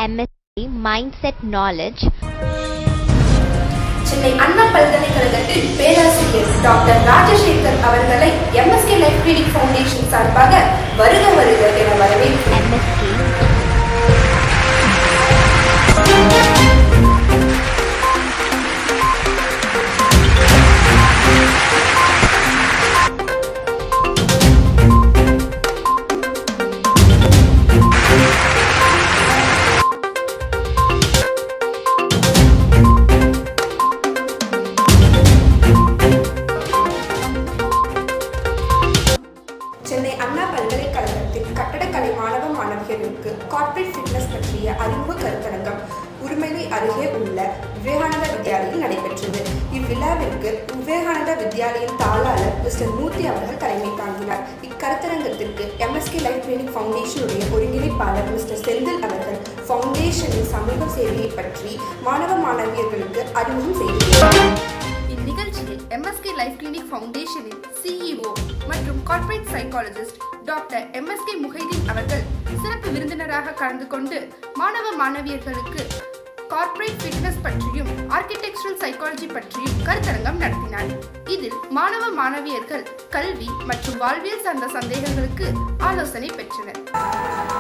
MSc Mindset Knowledge Chennai அண்ணா பல்கலைக்கழகத்தில் பேராசிரியர் doctor Rajasekar அவர்களை எம்எஸ்கே லைஃப் கிளினிக் ஃபவுண்டேஷன் சார்பாக வருக வருக என வரவேற்கிறேன் MSc சென்னை அண்ணா பல்கலைக்கழகத்தில் கட்டடக்கலை மாணவ மாணவியர்களுக்கு கார்ப்பரேட் ஃபிட்னஸ் பற்றிய அறிமுக கருத்தரங்கம் உரிமையை அருகே உள்ள விவேகானந்தா வித்யாலயில் நடைபெற்றது இவ்விழாவிற்கு விவேகானந்தா வித்யாலயின் தாளாளர் மிஸ்டர் மூர்த்தி அவர்கள் தலைமை தாங்கினார் இக்கருத்தரங்கத்திற்கு எம்எஸ்கே லைஃப் கிளினிக் ஃபவுண்டேஷனுடைய ஒருங்கிணைப்பாளர் மிஸ்டர் செந்தில் அவர்கள் ஃபவுண்டேஷனின் சமூக சேவையை பற்றி மாணவ மாணவியர்களுக்கு அறிமுகம் செய்தார் இந்நிகழ்ச்சியில் எம்எஸ்கே லைஃப் கிளினிக் ஃபவுண்டேஷனின் சிஇஓ மற்றும் corporate psychologist doctor MSK Mohideen அவர்கள் சிறப்பு விருந்தினராக கலந்து கொண்டு மாணவ மாணவியர்களுக்கு கார்ப்பரேட் ஃபிட்னஸ் பற்றியும் ஆர்கிடெக்சரல் சைக்காலஜி பற்றியும் கருத்தரங்கம் நடத்தினார் இதில் மாணவ மாணவியர்கள் கல்வி மற்றும் வாழ்வியல் சார்ந்த சந்தேகங்களுக்கு ஆலோசனை பெற்றனர்